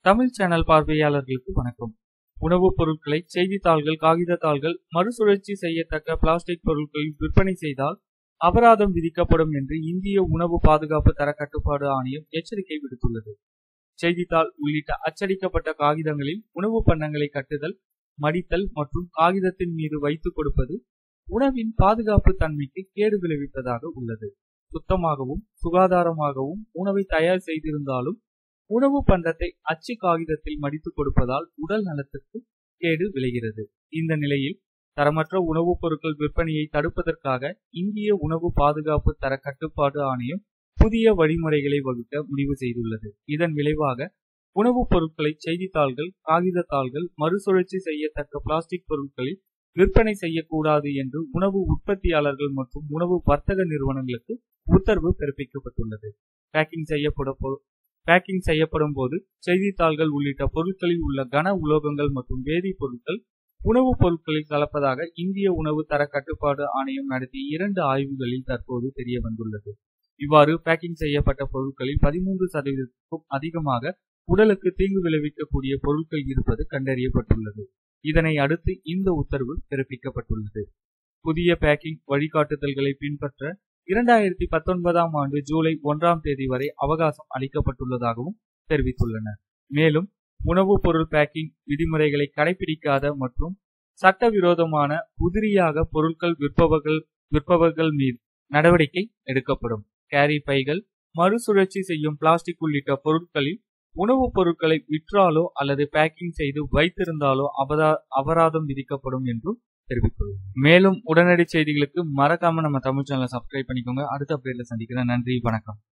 Tamil channel பார்வையாளர்களுக்கு வணக்கம் உணவுப் பொருட்களை செய்தித்தாள்கள் காகிதத்தாள்கள் மறுசுழற்சி செய்யத்தக்க பிளாஸ்டிக் பொருட்களில் விற்பனை செய்தால் அபராதம் விதிக்கப்படும் என்று இந்திய உணவு பாதுகாப்பு தர கட்டுப்பாடு ஆணையம் எச்சரிக்கை விடுத்துள்ளது செய்தித்தாள் உள்ளிட்ட அச்சடிக்கப்பட்ட காகிதங்களில் உணவு பண்டங்களை கட்டுதல் மடித்தல் மற்றும் காகிதத்தின் மீது வைத்துக் கொடுப்பது உணவின் பாதுகாப்பு தன்மைக்கு கேடு விளைவிப்பதாக உள்ளது சுத்தமாகவும் சுகாதாரமாகவும் உணவை தயார் செய்திருந்தாலும் உணவு பண்டத்தை அச்சு காகிதத்தில் மடித்துக் கொடுப்பதால் உடல் நலத்திற்கு கேடு விளைகிறது இந்த நிலையில் தரமற்ற உணவுப் பொருட்கள் விற்பனையை தடுப்பதற்காக இந்திய உணவு பாதுகாப்பு தர கட்டுப்பாடு ஆணையம் புதிய வழிமுறைகளை வகுக்க முடிவு செய்துள்ளது இதன் விளைவாக உணவுப் பொருட்களை செய்தித்தாள்கள் காகிதத்தாள்கள் மறுசுழற்சி செய்யத்தக்க பிளாஸ்டிக் பொருட்களில் விற்பனை செய்யக்கூடாது என்று உணவு உற்பத்தியாளர்கள் மற்றும் உணவு வர்த்தக நிறுவனங்களுக்கு உத்தரவு பிறப்பிக்கப்பட்டுள்ளது பேக்கிங் செய்யப்படும் பேக்கிங் செய்யப்படும் போது செய்தித்தாள்கள் உள்ளிட்ட பொருட்களில் உள்ள கன உலோகங்கள் மற்றும் வேதிப்பொருட்கள் உணவுப் பொருட்களில் கலப்பதாக இந்திய உணவு தர கட்டுப்பாடு ஆணையம் நடத்திய இரண்டு ஆய்வுகளில் தற்போது தெரிய வந்துள்ளது இவ்வாறு பேக்கிங் செய்யப்பட்ட பொருட்களில் பதிமூன்று சதவீதத்திற்கும் அதிகமாக உடலுக்கு தீங்கு விளைவிக்கக்கூடிய பொருட்கள் இருப்பது கண்டறியப்பட்டுள்ளது இதனை அடுத்து இந்த உத்தரவு பிறப்பிக்கப்பட்டுள்ளது புதிய பேக்கிங் வழிகாட்டுதல்களை பின்பற்ற இரண்டாயிரத்தி பத்தொன்பதாம் ஆண்டு ஜூலை ஒன்றாம் தேதி வரை அவகாசம் அளிக்கப்பட்டுள்ளதாகவும் தெரிவித்துள்ளனர் மேலும் உணவுப் பொருள் பேக்கிங் விதிமுறைகளை கடைபிடிக்காத மற்றும் சட்டவிரோதமான உதிரியாக பொருட்கள் விற்பவர்கள் விற்பவர்கள் மீது நடவடிக்கை எடுக்கப்படும் கேரி பைகள் மறுசுழற்சி செய்யும் பிளாஸ்டிக் உள்ளிட்ட பொருட்களில் உணவுப் பொருட்களை விற்றாலோ அல்லது பேக்கிங் செய்து வைத்திருந்தாலோ அபராதம் விதிக்கப்படும் என்றும் தெரிவித்துள்ளது மேலும் உடனடி செய்திகளுக்கு மறக்காம நம்ம தமிழ் சேனலை சப்ஸ்கிரைப் பண்ணிக்கோங்க அடுத்த அப்டேட்ல சந்திக்கிறேன் நன்றி வணக்கம்